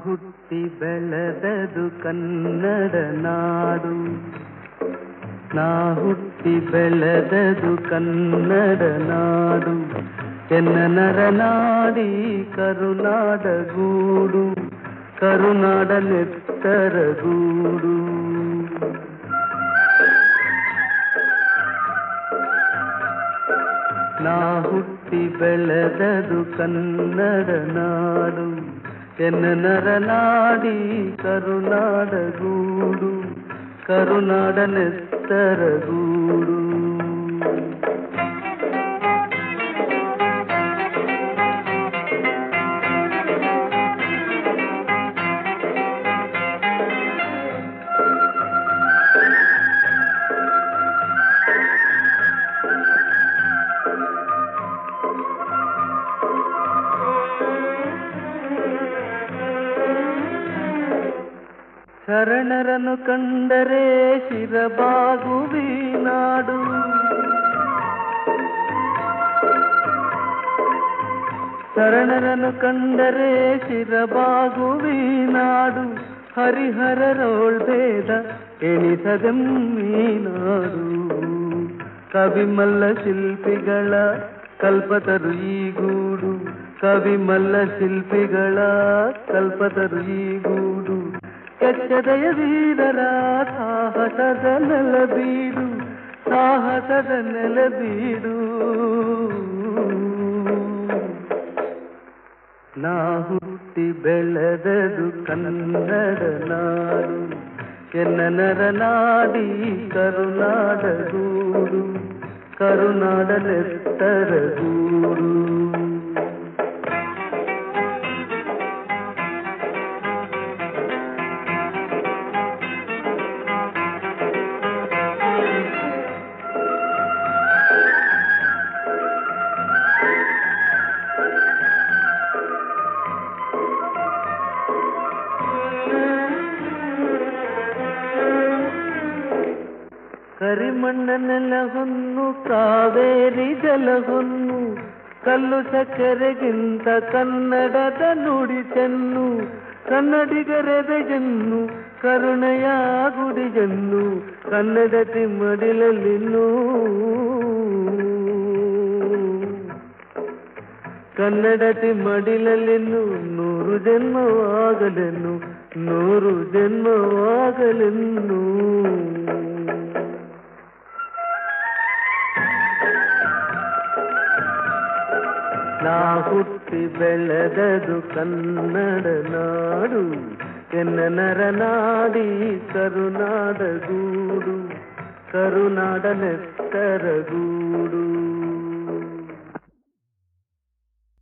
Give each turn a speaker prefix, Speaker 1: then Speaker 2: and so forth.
Speaker 1: ಹುಟ್ಟಿ ಬೆಳೆದದು ಕನ್ನಡ ನಾಡು ನಾ ಹುಟ್ಟಿ ಬೆಳೆದದು ಕನ್ನಡ ನಾಡು ಎನ್ನ ನರನಾಡಿ ಕರುನಾಡ ಗೂಡು ಕರುನಾಡ ನೆತ್ತರ ಗೂಡು ನಾ ಹುಟ್ಟಿ ಬೆಳೆದದು ಕನ್ನಡ ನಾಡು ಎನ್ನ ನರನಾಡಿ ಕರುನಾಡ ಗೂಡು ಕರುನಾಡ ನೆತ್ತರ ಗೂಡು ಶರಣರನ್ನು ಕಂಡರೆ ಶಿರಬಾಗುವಿ ನಾಡು ಶರಣರನ್ನು ಕಂಡರೆ ಶಿರಬಾಗುವಿ ನಾಡು ಹರಿಹರರೋಳ್ ಭೇದ ಎಣಿಸದೆಮ್ಮಿ ನಾಡು ಕವಿಮಲ್ಲ ಶಿಲ್ಪಿಗಳ ಕಲ್ಪತರು ಈ ಗೂಡು ಕವಿಮಲ್ಲ ಶಿಲ್ಪಿಗಳ ಕಲ್ಪತರು ಈ ಗೂಡು ಕೆಚ್ಚದಯ ವೀರರ ಸಾಹಸದ ನೆಲಬೀಡು ಸಾಹಸದ ನೆಲಬೀಡು ನಾ ಹುಟ್ಟಿ ಬೆಳೆದದು ಕನ್ನಡ ನಾಡು ಎನ್ನ ನರನಾಡಿ ಕರುನಾಡ ಗೂಡು ಕರುನಾಡ ನೆತ್ತರ ಗೂಡು ಕರಿಮಣ್ಣನೆಲ್ಲ ಹೊನ್ನು ಕಾವೇರಿ ಜಲ ಹೊನ್ನು ಕಲ್ಲು ಸಕ್ಕರೆಗಿಂತ ಕನ್ನಡದ ನುಡಿ ಚೆನ್ನು ಕನ್ನಡಿಗರೆದ ಜನ್ನು ಕರುಣೆಯ ಗುಡಿ ಜನ್ನು ಕನ್ನಡತಿ ಮಡಿಲಲ್ಲಿನ್ನು ಕನ್ನಡತಿ ಮಡಿಲಲ್ಲಿನ್ನು ನೂರು ಜನ್ಮವಾಗಲೆನ್ನು ನೂರು ಜನ್ಮವಾಗಲೆನ್ನು ನಾ ಹುಟ್ಟಿ ಬೆಳೆದದು ಕನ್ನಡ ನಾಡು ಎನ್ನ ನರನಾಡಿ ಕರುನಾಡ ಗೂಡು ಕರುನಾಡ ನೆತ್ತರ ಗೂಡು